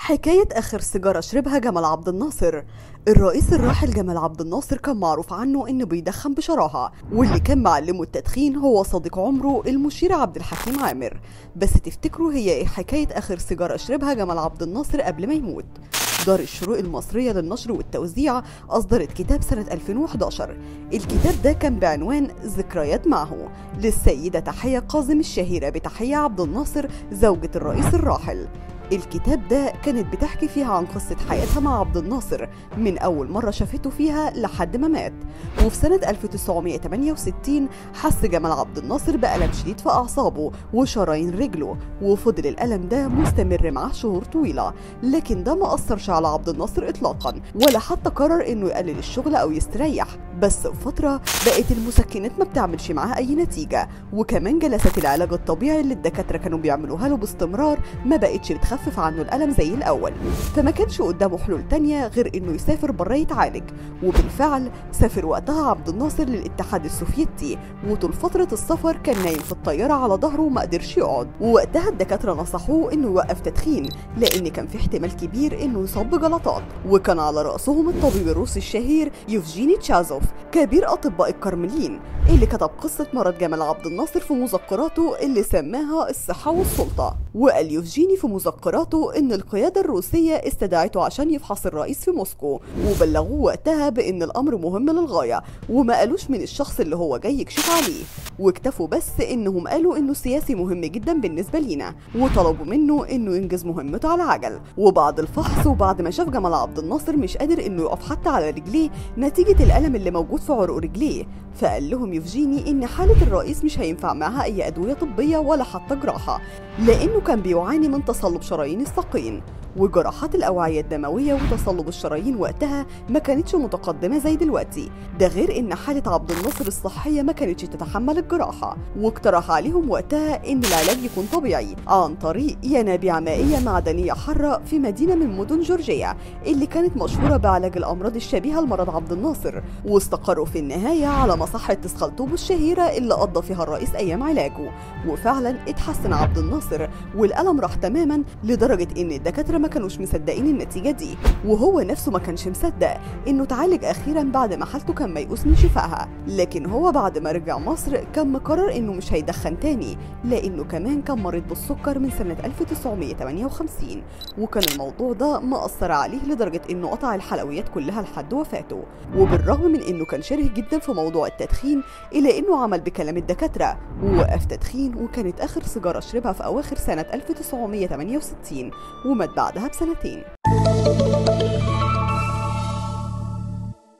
حكاية آخر سيجارة شربها جمال عبد الناصر الرئيس الراحل جمال عبد الناصر كان معروف عنه إنه بيدخن بشراهة واللي كان معلمه التدخين هو صديق عمره المشير عبد الحكيم عامر بس تفتكروا هي إيه حكاية آخر سيجارة شربها جمال عبد الناصر قبل ما يموت دار الشروق المصرية للنشر والتوزيع أصدرت كتاب سنة 2011 الكتاب ده كان بعنوان ذكريات معه للسيدة تحية قازم الشهيرة بتحية عبد الناصر زوجة الرئيس الراحل الكتاب ده كانت بتحكي فيها عن قصة حياتها مع عبد الناصر من أول مرة شافته فيها لحد ما مات وفي سنة 1968 حس جمال عبد الناصر بألم شديد في أعصابه وشرايين رجله وفضل الألم ده مستمر معاه شهور طويلة لكن ده ما أثرش على عبد الناصر إطلاقا ولا حتى قرر إنه يقلل الشغل أو يستريح بس بفترة بقت المسكنات ما بتعملش معاه أي نتيجة وكمان جلسات العلاج الطبيعي اللي الدكاترة كانوا بيعملوها له باستمرار ما بقتش بتخفف عنه الألم زي الأول فما كانش قدامه حلول تانية غير إنه يسافر بره يتعالج وبالفعل سافر وقتها عبد الناصر للاتحاد السوفيتي وطول فترة السفر كان نايم في الطيارة على ظهره وما قدرش يقعد ووقتها الدكاترة نصحوه إنه يوقف تدخين لأن كان في احتمال كبير إنه يصاب بجلطات وكان على رأسهم الطبيب الروسي الشهير يوفجيني تشازوف كبير أطباء الكرملين اللي كتب قصة مرض جمال عبد الناصر في مذكراته اللي سماها الصحة والسلطة وقال يوفجيني في مذكراته إن القيادة الروسية استدعته عشان يفحص الرئيس في موسكو وبلغوه وقتها بإن الأمر مهم للغاية وما قالوش من الشخص اللي هو جاي يكشف عليه واكتفوا بس إنهم قالوا إنه سياسي مهم جدا بالنسبة لينا وطلبوا منه إنه ينجز مهمته على عجل وبعد الفحص وبعد ما شاف جمال عبد الناصر مش قادر إنه يقف حتى على رجليه نتيجة الألم اللي موجود في عروق رجليه فقال لهم يوفجيني إن حالة الرئيس مش هينفع معها أي أدوية طبية ولا حتى جراحة لأنه كان بيعاني من تصلب شرايين الساقين وجراحات الأوعية الدموية وتصلب الشرايين وقتها ما كانتش متقدمة زي دلوقتي ده غير إن حالة عبد الناصر الصحية ما كانتش تتحمل الجراحة واقترح عليهم وقتها إن العلاج يكون طبيعي عن طريق ينابيع مائية معدنية حارة في مدينة من مدن جورجيا اللي كانت مشهورة بعلاج الأمراض الشبيهة لمرض عبد الناصر واستقروا في النهاية على مصحة تسخلطوب الشهيرة اللي قضى فيها الرئيس أيام علاجه وفعلا اتحسن عبد الناصر والألم راح تماما لدرجة إن الدكاترة ما كانوش مصدقين النتيجة دي وهو نفسه ما كانش مصدق إنه اتعالج أخيرا بعد ما حالته كان ميؤوس من شفائها لكن هو بعد ما رجع مصر كان مقرر إنه مش هيدخن تاني لأنه كمان كان مريض بالسكر من سنة 1958 وكان الموضوع ده مأثر عليه لدرجة إنه قطع الحلويات كلها لحد وفاته وبالرغم من إنه كان شره جدا في موضوع التدخين إلا إنه عمل بكلام الدكاترة ووقف تدخين وكانت آخر سيجارة شربها في أواخر سنة 1968 ومات بعدها بسنتين